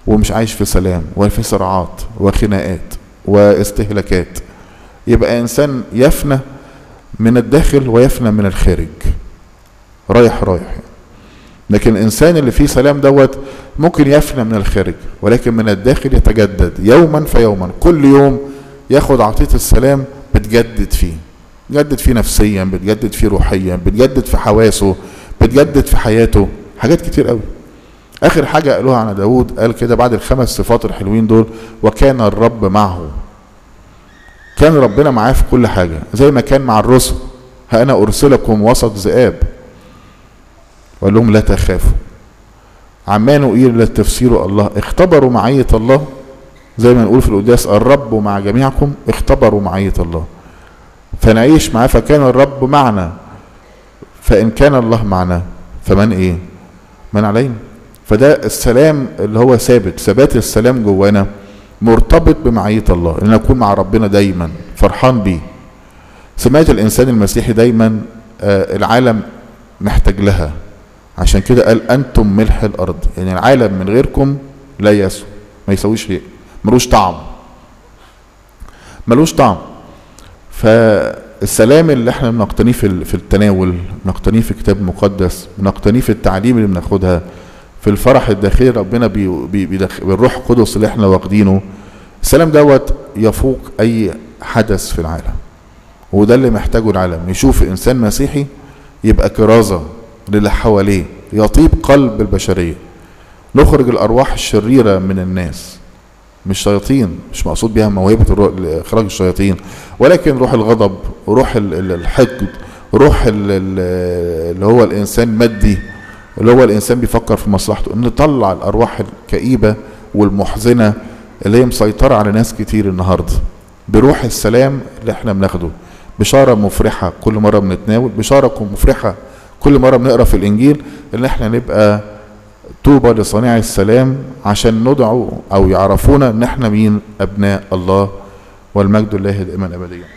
ومش عايش في سلام وفي صراعات وخناقات واستهلاكات يبقى انسان يفنى من الداخل ويفنى من الخارج رايح رايح لكن الانسان اللي فيه سلام دوت ممكن يفنى من الخارج ولكن من الداخل يتجدد يوما فيوما كل يوم ياخد عطيه السلام بتجدد فيه بتجدد فيه نفسيا بتجدد فيه روحيا بتجدد في حواسه بتجدد في حياته حاجات كتير قوي اخر حاجه قالوها عن داود قال كده بعد الخمس صفات الحلوين دول وكان الرب معه كان ربنا معاه في كل حاجه زي ما كان مع الرسل ها انا ارسلكم وسط ذئاب وقال لهم لا تخافوا عمانوئيل لا تفسير الله اختبروا معية الله زي ما نقول في القداس الرب مع جميعكم اختبروا معية الله فنعيش معاه فكان الرب معنا فإن كان الله معنا فمن إيه من علينا فده السلام اللي هو ثابت ثبات السلام جوانا مرتبط بمعية الله ان اكون مع ربنا دايما فرحان بيه سمعت الانسان المسيحي دايما آه العالم محتاج لها عشان كده قال انتم ملح الارض يعني العالم من غيركم لا يسوى ما يسويش شيء ملوش طعم ملوش طعم فالسلام اللي احنا بنقتنيه في في التناول بنقتنيه في كتاب مقدس بنقتنيه في التعليم اللي بناخدها في الفرح الداخلي ربنا بي بي بالروح القدس اللي احنا واخدينه السلام دوت يفوق اي حدث في العالم وده اللي محتاجه العالم يشوف انسان مسيحي يبقى كرازه للي حواليه يطيب قلب البشريه نخرج الارواح الشريره من الناس مش شياطين مش مقصود بها موهبه اخراج الشياطين ولكن روح الغضب وروح الحقد روح اللي هو الانسان مادي اللي هو الانسان بيفكر في مصلحته ان نطلع الارواح الكئيبه والمحزنه اللي هي مسيطره على ناس كتير النهارده بروح السلام اللي احنا بناخده بشاره مفرحه كل مره بنتناول بشاره مفرحه كل مره بنقرا في الانجيل ان احنا نبقى طوبى لصانع السلام عشان ندعو او يعرفونا ان احنا مين ابناء الله والمجد لله دائما ابديا